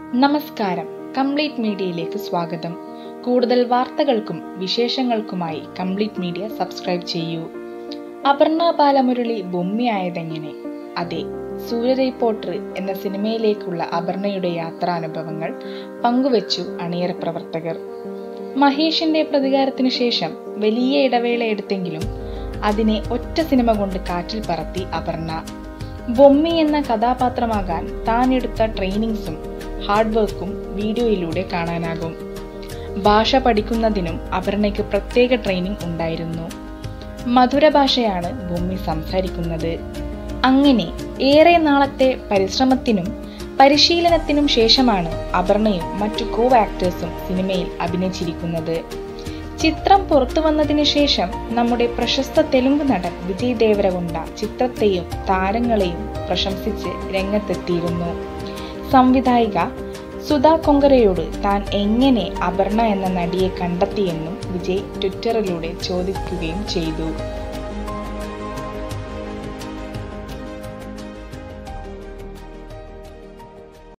നമസ്കാരം കംപ്ലീറ്റ് മീഡിയയിലേക്ക് സ്വാഗതം കൂടുതൽ വാർത്തകൾക്കും വിശേഷങ്ങൾക്കുമായി കംപ്ലീറ്റ് മീഡിയ സബ്സ്ക്രൈബ് ചെയ്യൂ അപർണ ബാലമുരളി ഭൂമിയായതെങ്ങനെ അതെ സൂര്യ റിപ്പോർട്ടർ എന്ന സിനിമയിലേക്കുള്ള അപർണയുടെ യാത്രാനുഭവങ്ങൾ പങ്കുവച്ചു അണിയറ പ്രവർത്തകർ മഹേഷിന്റെ പ്രതികാരത്തിനു ശേഷം വലിയ ഇടവേള എടുത്തെങ്കിലും അതിനെ ഒറ്റ സിനിമ കൊണ്ട് കാറ്റിൽ പറത്തി അപർണ ബൊമ്മി എന്ന കഥാപാത്രമാകാൻ താൻ എടുത്ത ട്രെയിനിങ്സും ഹാർഡ് വർക്കും വീഡിയോയിലൂടെ കാണാനാകും ഭാഷ പഠിക്കുന്നതിനും അപർണയ്ക്ക് പ്രത്യേക ട്രെയിനിങ് ഉണ്ടായിരുന്നു മധുര ഭാഷയാണ് ഭൂമി സംസാരിക്കുന്നത് അങ്ങനെ ഏറെ നാളത്തെ പരിശ്രമത്തിനും പരിശീലനത്തിനും ശേഷമാണ് അപർണയും മറ്റു കോ ആക്ടേഴ്സും സിനിമയിൽ അഭിനയിച്ചിരിക്കുന്നത് ചിത്രം പുറത്തു വന്നതിന് ശേഷം നമ്മുടെ പ്രശസ്ത തെലുങ്ക് നടൻ വിജയ് ദേവരകൊണ്ട ചിത്രത്തെയും താരങ്ങളെയും പ്രശംസിച്ച് രംഗത്തെത്തിയിരുന്നു സംവിധായിക സുധാ കൊങ്കരയോട് താൻ എങ്ങനെ അപർണ എന്ന നടിയെ കണ്ടെത്തിയെന്നും വിജയ് ട്വിറ്ററിലൂടെ ചോദിക്കുകയും ചെയ്തു